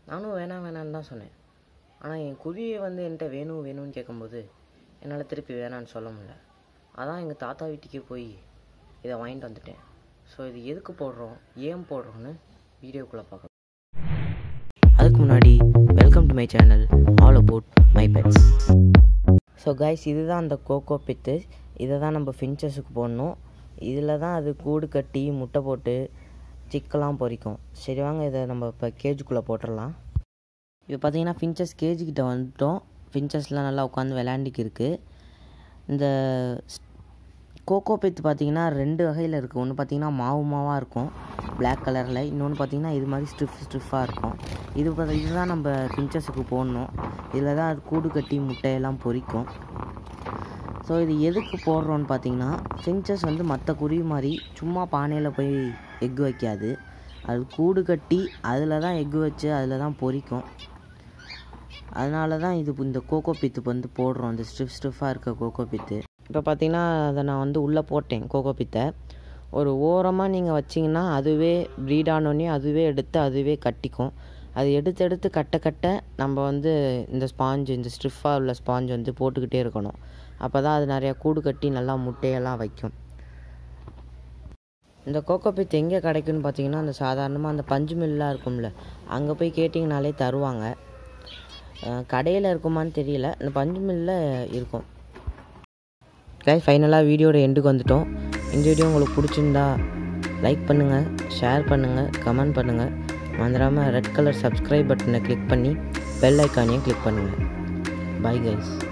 நானும் வேணாம் வேணான்னு தான் சொன்னேன் ஆனால் என் குருவியை வந்து என்கிட்ட வேணும் வேணும்னு கேட்கும்போது என்னால் திருப்பி வேணான்னு சொல்ல முடியல அதான் எங்கள் தாத்தா வீட்டுக்கே போய் இதை வாங்கிட்டு வந்துட்டேன் ஸோ இது எதுக்கு போடுறோம் ஏன் போடுறோன்னு வீடியோக்குள்ளே பார்க்கலாம் அதுக்கு முன்னாடி welcome to my channel all about my pets so guys இதுதான் அந்த கோகோ பித்து இதை தான் நம்ம ஃபின்ச்சஸுக்கு போடணும் இதில் தான் அது கூடு கட்டி முட்டை போட்டு சிக்கெல்லாம் பொரிக்கும் சரி வாங்க இதை நம்ம இப்போ கேஜுக்குள்ளே போட்டுடலாம் இப்போ பார்த்தீங்கன்னா ஃபின்ச்சஸ் கேஜுக்கிட்ட வந்துட்டோம் ஃபின்ச்சஸ்லாம் நல்லா உட்காந்து விளையாண்டிக்கு இருக்குது இந்த கோகோ பித்து பார்த்தீங்கன்னா ரெண்டு வகையில் இருக்குது ஒன்று பார்த்தீங்கன்னா மாவு மாவாக இருக்கும் பிளாக் கலரில் இன்னொன்று பார்த்தீங்கன்னா இது மாதிரி ஸ்ட்ரிஃப் ஸ்ட்ரிஃபாக இருக்கும் இது பார்த்த இதுதான் நம்ம பிஞ்சஸுக்கு போடணும் இதில் தான் அது கூடு கட்டி முட்டையெல்லாம் பொரிக்கும் ஸோ இது எதுக்கு போடுறோன்னு பார்த்தீங்கன்னா ஃபின்ச்சஸ் வந்து மற்ற குருவி மாதிரி சும்மா பானையில் போய் எக் வைக்காது அது கூடு கட்டி அதில் தான் எக் வச்சு அதில் தான் பொரிக்கும் அதனால தான் இது இந்த கோகோ பித்து வந்து போடுறோம் இந்த ஸ்ட்ரிஃப் ஸ்ட்ரிஃபாக இருக்க கோகோ பித்து இப்போ பார்த்தீங்கன்னா அதை நான் வந்து உள்ளே போட்டேன் கோகோ பித்தை ஒரு ஓரமாக நீங்கள் வச்சிங்கன்னா அதுவே ப்ரீட் ஆனோடனே அதுவே எடுத்து அதுவே கட்டிக்கும் அது எடுத்து எடுத்து கட்ட கட்ட நம்ம வந்து இந்த ஸ்பாஞ்சு இந்த ஸ்ட்ரிஃபாக உள்ள ஸ்பாஞ்ச் வந்து போட்டுக்கிட்டே இருக்கணும் அப்போ தான் அது நிறையா கூடு கட்டி நல்லா முட்டையெல்லாம் வைக்கும் இந்த கோகோ பித் எங்கே கிடைக்குன்னு பார்த்தீங்கன்னா அந்த சாதாரணமாக அந்த பஞ்சு மில்லாம் இருக்கும்ல அங்கே போய் கேட்டிங்கனாலே தருவாங்க கடையில் இருக்குமான்னு தெரியல இந்த பஞ்சு மில்லில் இருக்கும் கைஸ் ஃபைனலாக வீடியோட எண்டுக்கு வந்துட்டோம் இந்த வீடியோ உங்களுக்கு பிடிச்சிருந்தா லைக் பண்ணுங்கள் ஷேர் பண்ணுங்கள் கமெண்ட் பண்ணுங்கள் மறந்துடாமல் ரெட் கலர் சப்ஸ்கிரைப் பட்டனை கிளிக் பண்ணி பெல் ஐக்கானையும் கிளிக் பண்ணுங்கள் பை கைஸ்